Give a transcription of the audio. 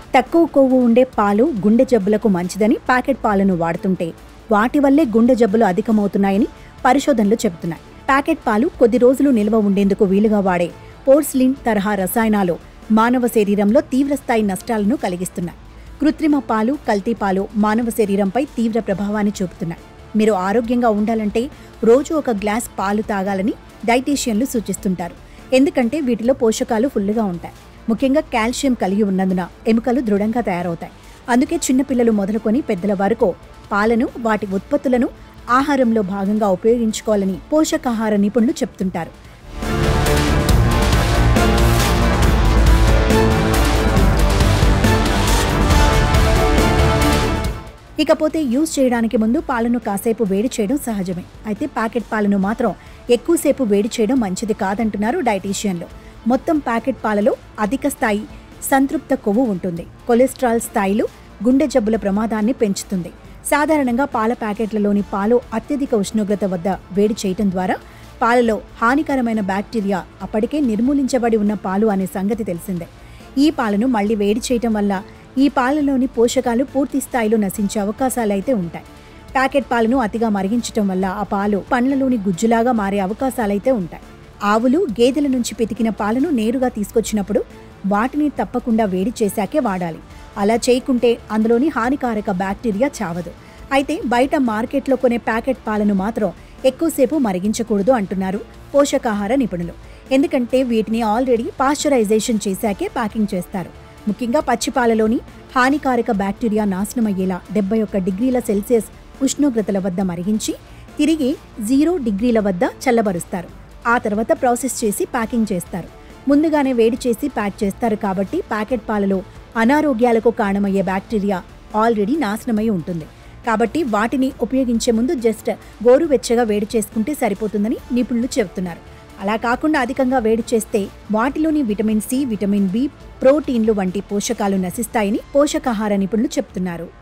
తక్కువ కొవ్వు ఉండే పాలు గుండె జబ్బులకు మంచిదని ప్యాకెట్ పాలను వాడుతుంటే వాటి వల్లే గుండె జబ్బులు అధికమవుతున్నాయని పరిశోధనలు చెబుతున్నాయి ప్యాకెట్ పాలు కొద్ది రోజులు నిల్వ ఉండేందుకు వీలుగా వాడే పోర్స్లిన్ తరహా రసాయనాలు మానవ శరీరంలో తీవ్రస్థాయి నష్టాలను కలిగిస్తున్నాయి కృత్రిమ పాలు కల్తీ పాలు మానవ శరీరంపై తీవ్ర ప్రభావాన్ని చూపుతున్నాయి మీరు ఆరోగ్యంగా ఉండాలంటే రోజు ఒక గ్లాస్ పాలు తాగాలని డైటీషియన్లు సూచిస్తుంటారు ఎందుకంటే వీటిలో పోషకాలు ఫుల్లుగా ఉంటాయి ముఖ్యంగా కాల్షియం కలిగి ఉన్నందున ఎముకలు దృఢంగా తయారవుతాయి అందుకే చిన్నపిల్లలు మొదలుకొని పెద్దల వరకు పాలను వాటి ఉత్పత్తులను ఆహారంలో భాగంగా ఉపయోగించుకోవాలని పోషకాహార నిపుణులు చెప్తుంటారు ఇకపోతే యూజ్ చేయడానికి ముందు పాలను కాసేపు వేడి చేయడం సహజమే అయితే ప్యాకెట్ పాలను మాత్రం ఎక్కువసేపు వేడి చేయడం మంచిది కాదంటున్నారు డైటీషియన్లు మొత్తం ప్యాకెట్ పాలలో అధిక స్థాయి సంతృప్త కొవ్వు ఉంటుంది కొలెస్ట్రాల్ స్థాయిలు గుండె జబ్బుల ప్రమాదాన్ని పెంచుతుంది సాధారణంగా పాల ప్యాకెట్లలోని పాలు అత్యధిక ఉష్ణోగ్రత వద్ద వేడి చేయటం ద్వారా పాలలో హానికరమైన బ్యాక్టీరియా అప్పటికే నిర్మూలించబడి ఉన్న పాలు అనే సంగతి తెలిసిందే ఈ పాలను మళ్ళీ వేడి చేయటం వల్ల ఈ పాలలోని పోషకాలు పూర్తి స్థాయిలో నశించే అవకాశాలైతే ఉంటాయి ప్యాకెట్ పాలను అతిగా మరిగించటం వల్ల ఆ పాలు పండ్లలోని గుజ్జులాగా మారే అవకాశాలైతే ఉంటాయి ఆవులు గేదెల నుంచి పితికిన పాలను నేరుగా తీసుకొచ్చినప్పుడు వాటిని తప్పకుండా వేడి చేశాకే వాడాలి అలా చేయకుంటే అందులోని హానికారక బ్యాక్టీరియా చావదు అయితే బయట మార్కెట్లో కొనే ప్యాకెట్ పాలను మాత్రం ఎక్కువసేపు మరిగించకూడదు అంటున్నారు పోషకాహార నిపుణులు ఎందుకంటే వీటిని ఆల్రెడీ పాశ్చరైజేషన్ చేశాకే ప్యాకింగ్ చేస్తారు ముఖ్యంగా పచ్చిపాలలోని హానికారక బ్యాక్టీరియా నాశనమయ్యేలా డెబ్బై ఒక్క డిగ్రీల సెల్సియస్ ఉష్ణోగ్రతల వద్ద మరిగించి తిరిగి జీరో డిగ్రీల వద్ద చల్లబరుస్తారు ఆ తర్వాత ప్రాసెస్ చేసి ప్యాకింగ్ చేస్తారు ముందుగానే వేడి చేసి ప్యాక్ చేస్తారు కాబట్టి ప్యాకెట్ పాలలో అనారోగ్యాలకు కారణమయ్యే బ్యాక్టీరియా ఆల్రెడీ నాశనమై ఉంటుంది కాబట్టి వాటిని ఉపయోగించే ముందు జస్ట్ గోరువెచ్చగా వేడి చేసుకుంటే సరిపోతుందని నిపుణులు చెబుతున్నారు అలా కాకుండా అధికంగా వేడి చేస్తే వాటిలోని విటమిన్ సి విటమిన్ బి ప్రోటీన్లు వంటి పోషకాలు నశిస్తాయని పోషకాహార నిపుణులు చెప్తున్నారు